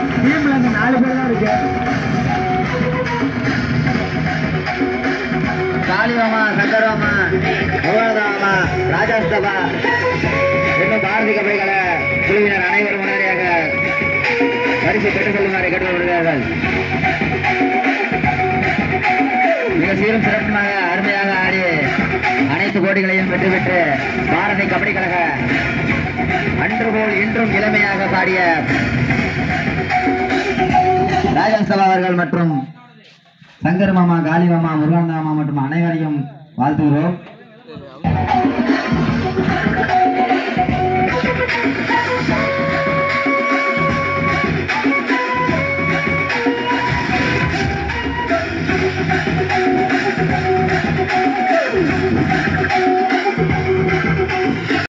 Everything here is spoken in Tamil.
டீம்ல அந்த நாலு பேர் தான் இருக்கு காளிமாமா சங்கரமாமா முருகதாமா ராஜாஸ்தபா இன்னும் பாரதி கபைகள குழுவினர் அனைவரும் உடனடியாக பரிசு பெற்றுக் கொள்ளுமாறு கேட்டுக்கொள்கிறார்கள் மிக சீரும் சிறப்புமாக அருமையாக ஆடி அனைத்து போட்டிகளையும் வெற்றி பெற்று பாரதி கபடி கழக அன்று போல் இன்றும் இளமையாக பாடிய ராஜாஸ்தபா அவர்கள் மற்றும் சங்கர் மாமா காளி மாமா முருகன் மாமா மற்றும் அனைவரையும் வாழ்த்துகிறோம்